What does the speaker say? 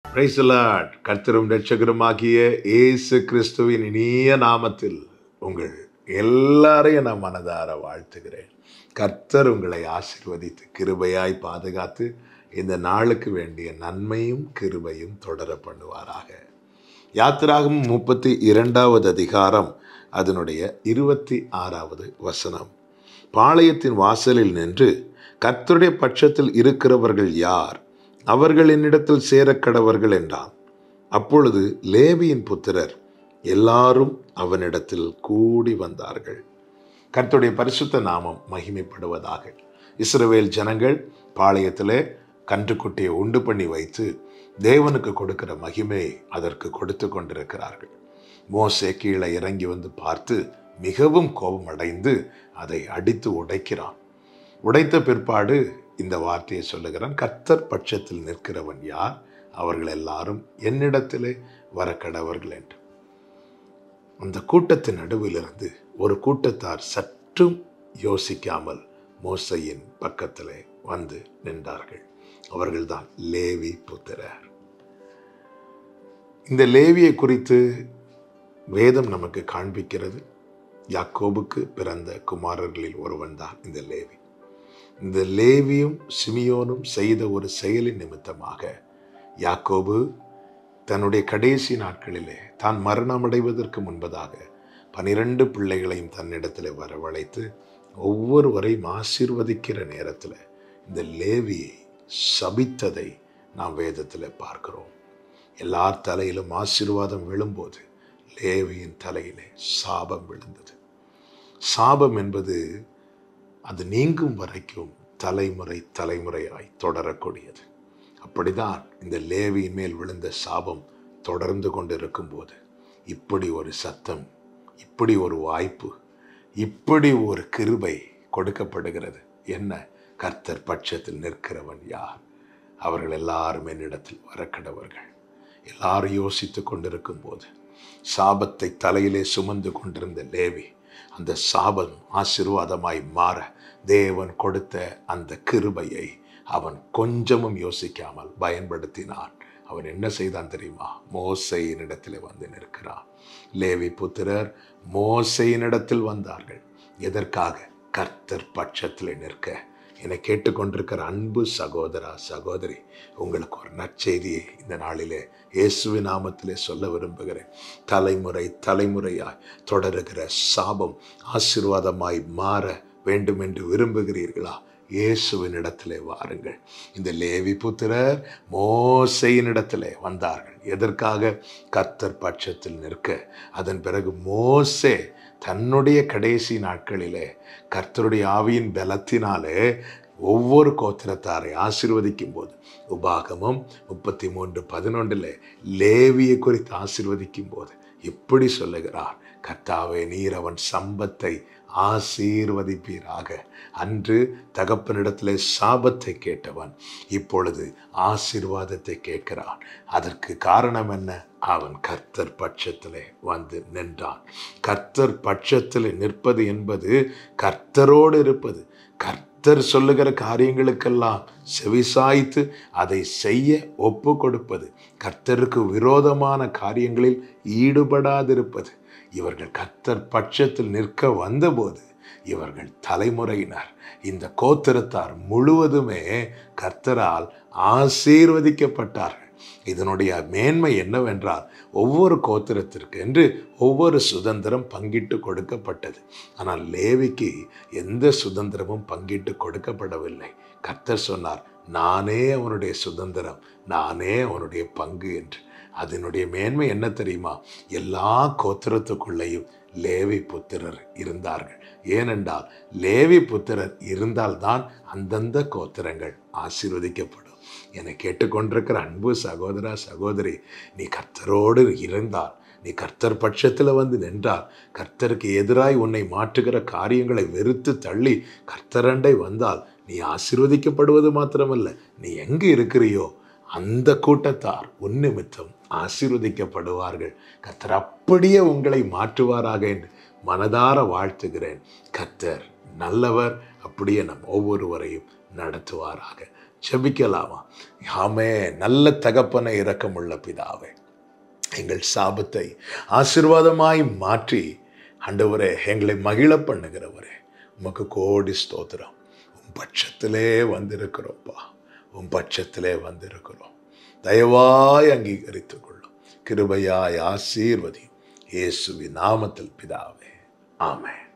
Praise the Lord. கர்த்தரும் ரட்சகருமாகிய இயேசு கிறிஸ்துவின் இனிய நாமத்தில் உங்கள் எல்லாரையும் நான் மனதார வாழ்த்துகிறேன் கர்த்தர் உங்களை ஆசீர்வதித்து கிருபையாய் பாதுகாத்து இந்த நாளுக்கு வேண்டிய நன்மையும் கிருபையும் தொடர பண்ணுவாராக யாத்திராகும் முப்பத்தி இரண்டாவது அதிகாரம் அதனுடைய இருபத்தி ஆறாவது வசனம் பாளையத்தின் வாசலில் நின்று கர்த்தருடைய பட்சத்தில் இருக்கிறவர்கள் யார் அவர்கள் என்னிடத்தில் சேரக்கடவர்கள் என்றான் அப்பொழுது லேவியின் புத்திரர் எல்லாரும் அவனிடத்தில் கூடி வந்தார்கள் கர்த்தருடைய பரிசுத்த நாமம் மகிமைப்படுவதாக இஸ்ரவேல் ஜனங்கள் பாளையத்திலே கன்றுக்குட்டியை உண்டு பண்ணி வைத்து தேவனுக்கு கொடுக்கிற மகிமை அதற்கு கொடுத்து கொண்டிருக்கிறார்கள் மோசே கீழே இறங்கி வந்து பார்த்து மிகவும் கோபமடைந்து அதை அடித்து உடைக்கிறான் உடைத்த பிற்பாடு இந்த வார்த்தையை சொல்லுகிறான் கர்த்தர் பட்சத்தில் நிற்கிறவன் யார் அவர்கள் எல்லாரும் என்னிடத்திலே வரக்கடவர்கள் என்று அந்த கூட்டத்தின் நடுவிலிருந்து ஒரு கூட்டத்தார் சற்றும் யோசிக்காமல் மோசையின் பக்கத்திலே வந்து நின்றார்கள் அவர்கள்தான் லேவி புத்திரர் இந்த லேவியை குறித்து வேதம் நமக்கு காண்பிக்கிறது யாக்கோபுக்கு பிறந்த குமாரர்களில் ஒருவன் தான் இந்த லேவி இந்த லேவியும் சிமியோனும் செய்த ஒரு செயலின் நிமித்தமாக யாக்கோபு தன்னுடைய கடைசி நாட்களிலே தான் மரணமடைவதற்கு முன்பதாக பனிரெண்டு பிள்ளைகளையும் தன்னிடத்தில் வரவழைத்து ஒவ்வொருவரையும் ஆசீர்வதிக்கிற நேரத்தில் இந்த லேவியை சபித்ததை நாம் வேதத்தில் பார்க்கிறோம் எல்லார் தலையிலும் ஆசீர்வாதம் விழும்போது லேவியின் தலையிலே சாபம் விழுந்தது சாபம் என்பது அது நீங்கும் வரைக்கும் தலைமுறை தலைமுறையாய் தொடரக்கூடியது அப்படிதான் இந்த லேவியின் மேல் விழுந்த சாபம் தொடர்ந்து கொண்டிருக்கும் போது இப்படி ஒரு சத்தம் இப்படி ஒரு வாய்ப்பு இப்படி ஒரு கிருபை கொடுக்கப்படுகிறது என்ன கர்த்தர் பட்சத்தில் நிற்கிறவன் யார் அவர்கள் எல்லாரும் என்னிடத்தில் வரக்கடவர்கள் எல்லாரும் யோசித்து கொண்டிருக்கும் போது சாபத்தை தலையிலே சுமந்து கொண்டிருந்த லேவி அந்த சாபம் ஆசீர்வாதமாய் மாற தேவன் கொடுத்த அந்த கிருபையை அவன் கொஞ்சமும் யோசிக்காமல் பயன்படுத்தினான் அவன் என்ன செய்தான் தெரியுமா மோசையினிடத்தில் வந்து நிற்கிறான் லேவி புத்திரர் மோசையினிடத்தில் வந்தார்கள் எதற்காக கர்த்தர் பட்சத்தில் நிற்க என்னை கேட்டுக்கொண்டிருக்கிற அன்பு சகோதரா சகோதரி உங்களுக்கு ஒரு நற்செய்தியை இந்த நாளிலே இயேசுவின் நாமத்திலே சொல்ல விரும்புகிறேன் தலைமுறை தலைமுறையாய் தொடருகிற சாபம் ஆசீர்வாதமாய் மாற வேண்டும் என்று விரும்புகிறீர்களா இயேசுவின் இடத்திலே வாருங்கள் இந்த லேவி புத்திரர் மோசையின் இடத்திலே வந்தார்கள் எதற்காக கர்த்தர் பட்சத்தில் நிற்க அதன் பிறகு மோசே தன்னுடைய கடைசி நாட்களிலே கர்த்தருடைய ஆவியின் பலத்தினாலே ஒவ்வொரு கோத்திரத்தாரை ஆசிர்வதிக்கும் போது உபாகமும் முப்பத்தி மூன்று பதினொன்றில் லேவியை குறித்து ஆசிர்வதிக்கும் போது இப்படி சொல்லுகிறார் கர்த்தாவே நீர் அவன் சம்பத்தை ஆசீர்வதிப்பீராக அன்று தகப்பனிடத்திலே சாபத்தை கேட்டவன் இப்பொழுது ஆசீர்வாதத்தை கேட்கிறான் அதற்கு காரணம் என்ன அவன் கர்த்தர் பட்சத்திலே வந்து நின்றான் கர்த்தர் பட்சத்தில் நிற்பது என்பது கர்த்தரோடு இருப்பது கர்த்தர் சொல்லுகிற காரியங்களுக்கெல்லாம் செவிசாய்த்து அதை செய்ய ஒப்பு கொடுப்பது கர்த்தருக்கு விரோதமான காரியங்களில் ஈடுபடாதிருப்பது இவர்கள் கர்த்தர் பட்சத்தில் நிற்க வந்தபோது இவர்கள் தலைமுறையினர் இந்த கோத்திரத்தார் முழுவதுமே கர்த்தரால் ஆசீர்வதிக்கப்பட்டார்கள் இதனுடைய மேன்மை என்னவென்றால் ஒவ்வொரு கோத்திரத்திற்கு என்று ஒவ்வொரு சுதந்திரம் பங்கிட்டு கொடுக்கப்பட்டது ஆனால் லேவிக்கு எந்த சுதந்திரமும் பங்கிட்டு கொடுக்கப்படவில்லை கர்த்தர் சொன்னார் நானே அவனுடைய சுதந்திரம் நானே அவனுடைய பங்கு என்று அதனுடைய மேன்மை என்ன தெரியுமா எல்லா கோத்திரத்துக்குள்ளேயும் லேவி புத்திரர் இருந்தார்கள் ஏனென்றால் லேவி புத்திரர் இருந்தால்தான் அந்தந்த கோத்திரங்கள் ஆசீர்வதிக்கப்படும் என்னை கேட்டுக்கொண்டிருக்கிற அன்பு சகோதரா சகோதரி நீ கர்த்தரோடு இருந்தால் நீ கர்த்தர் பட்சத்தில் வந்து நின்றால் கர்த்தருக்கு எதிராய் உன்னை மாற்றுகிற காரியங்களை வெறுத்து தள்ளி கர்த்தரண்டை வந்தால் நீ ஆசீர்வதிக்கப்படுவது மாத்திரமல்ல நீ எங்கு இருக்கிறியோ அந்த கூட்டத்தார் உன் நிமித்தம் ஆசீர்வதிக்கப்படுவார்கள் கர்த்தர் அப்படியே உங்களை மாற்றுவாராக என்று மனதார வாழ்த்துகிறேன் கர்த்தர் நல்லவர் அப்படியே நம் ஒவ்வொருவரையும் நடத்துவாராக செபிக்கலாமா ஆமே நல்ல தகப்பனை இரக்கமுள்ள பிதாவே எங்கள் சாபத்தை ஆசிர்வாதமாய் மாற்றி ஆண்டவரே எங்களை மகிழ பண்ணுகிறவரே உமக்கு கோடி ஸ்தோத்திரம் உன் பட்சத்திலே வந்திருக்கிறோம்ப்பா உன் பட்சத்திலே வந்திருக்கிறோம் தயவாய் அங்கீகரித்துக் கொள்ளும் கிருபையாய் ஆசீர்வதி இயேசுவின் நாமத்தில் பிதாவே ஆமென்